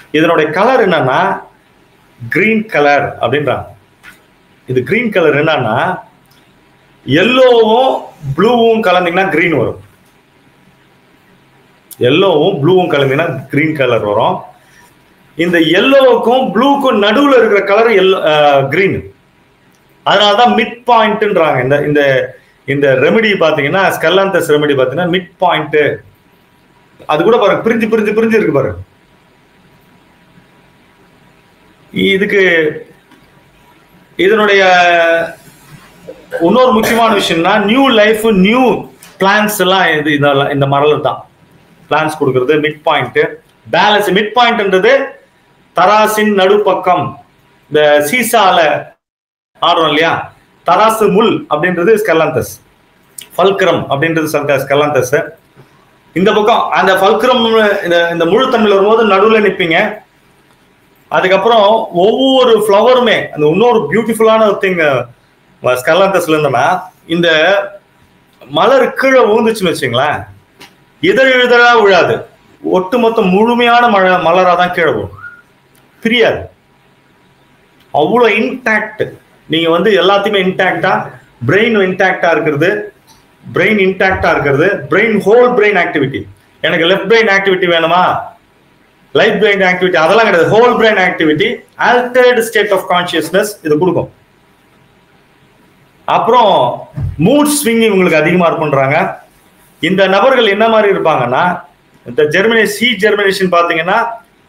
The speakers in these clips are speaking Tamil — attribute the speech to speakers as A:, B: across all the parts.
A: இதனுடைய கலர் என்னன்னா கிரீன் கலர் அப்படின்றாங்க இது கிரீன் கலர் என்னன்னா எல்லோவும் ப்ளூவும் கலந்தீங்கன்னா கிரீன் வரும் எல்லோவும் ப்ளூவும் கலந்தீங்கன்னா கிரீன் கலர் வரும் இந்த எல்லோவுக்கும் ப்ளூக்கும் நடுவுல இருக்கிற கலர் எல்லோ கிரீன் அதனாலதான் மிட் பாயிண்ட்ன்றாங்க இந்த இந்த இந்த ரெமெடி பாத்தீங்கன்னா ஸ்கல்லாந்தஸ் ரெமெடி பாத்தீங்கன்னா மிட் பாயிண்ட் அது கூட பாருங்க பிரிஞ்சு பிரிஞ்சு பிரிஞ்சு இருக்கு பாருங்க இதுக்கு இதனுடைய இன்னொரு முக்கியமான விஷயம்னா நியூ லைஃப் நியூ பிளான்ஸ் எல்லாம் இது இதெல்லாம் இந்த மரல் தான் பிளான்ஸ் கொடுக்கறது மிட் பாயிண்ட் பேலன்ஸ் மிட் பாயிண்ட்ன்றது தராசின் நடுப்பக்கம் இந்த சீசால ஆடுறோம் இல்லையா தராசு முள் அப்படின்றது ஸ்கல்லாந்தஸ் ஃபல்க்ரம் அப்படின்றது ஸ்கல்லாந்தஸ் இந்த பக்கம் அந்த ஃபல்க்ரம் இந்த இந்த முழு தன்மையில் வரும்போது நடுவில் நிற்பீங்க அதுக்கப்புறம் ஒவ்வொரு ஃப்ளவருமே அந்த இன்னொரு பியூட்டிஃபுல்லான ஒரு திங் ஸ்கல்லாந்தஸ்ல இருந்தோம்னா இந்த மலர் கீழே ஊந்துச்சுன்னு வச்சுங்களேன் இதழ் இதழா விழாது ஒட்டுமொத்த முழுமையான மழை மலரா தான் கீழே விழும் பிரியாது அவ்வளோ இன்டாக்ட் நீங்க வந்து எல்லாத்தையுமே இன்டாக்டா பிரெயின் இன்டாக்டா இருக்கிறது பிரெயின் இன்டாக்டா இருக்கிறது பிரெயின் ஹோல் பிரெயின் ஆக்டிவிட்டி எனக்கு லெஃப்ட் பிரெயின் ஆக்டிவிட்டி வேணுமா லைட் பிரெயின் ஆக்டிவிட்டி அதெல்லாம் கிடையாது whole brain activity altered state of consciousness இது கொடுக்கும் அப்புறம் மூட் ஸ்விங்கிங் உங்களுக்கு அதிகமா இருக்குன்றாங்க இந்த நபர்கள் என்ன மாதிரி இருப்பாங்கன்னா இந்த ஜெர்மினே சி ஜெர்மினேஷன் பார்த்தீங்கன்னா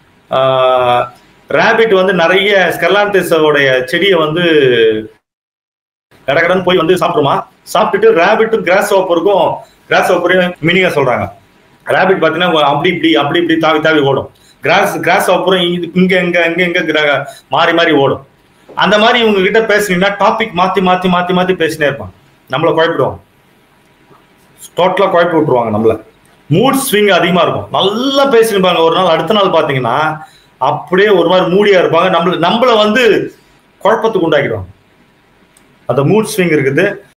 A: ரேபிட் வந்து நிறைய ஸ்கெல்லாந்திஸோடைய செடியை வந்து கடகடன் போய் வந்து சாப்பிடுமா சாப்பிட்டுட்டு ரேபிட்டும் கிராஸ் ஓப்பருக்கும் கிராஸ் ஓப்பரையும் மீனிங்கா சொல்றாங்க ரேபிட் பார்த்தீங்கன்னா அப்படி இப்படி அப்படி இப்படி தாவி தாவி ஓடும் கிராஸ் கிராஸ் ஓப்பரும் இங்க இங்க இங்க இங்க மாறி மாறி ஓடும் அந்த மாதிரி இவங்க கிட்ட பேசுனீங்கன்னா டாபிக் மாத்தி மாத்தி மாத்தி மாத்தி பேசினே இருப்பாங்க நம்மளை குழப்பிடுவாங்க டோட்டலா குழப்பி விட்டுருவாங்க நம்மள மூட் ஸ்விங் அதிகமா இருக்கும் நல்லா பேசிருப்பாங்க ஒரு நாள் அடுத்த நாள் பாத்தீங்கன்னா அப்படியே ஒரு மாதிரி மூடியா இருப்பாங்க நம்மள நம்மள வந்து குழப்பத்துக்கு உண்டாக்கிடுவாங்க அந்த மூட் ஸ்விங் இருக்குது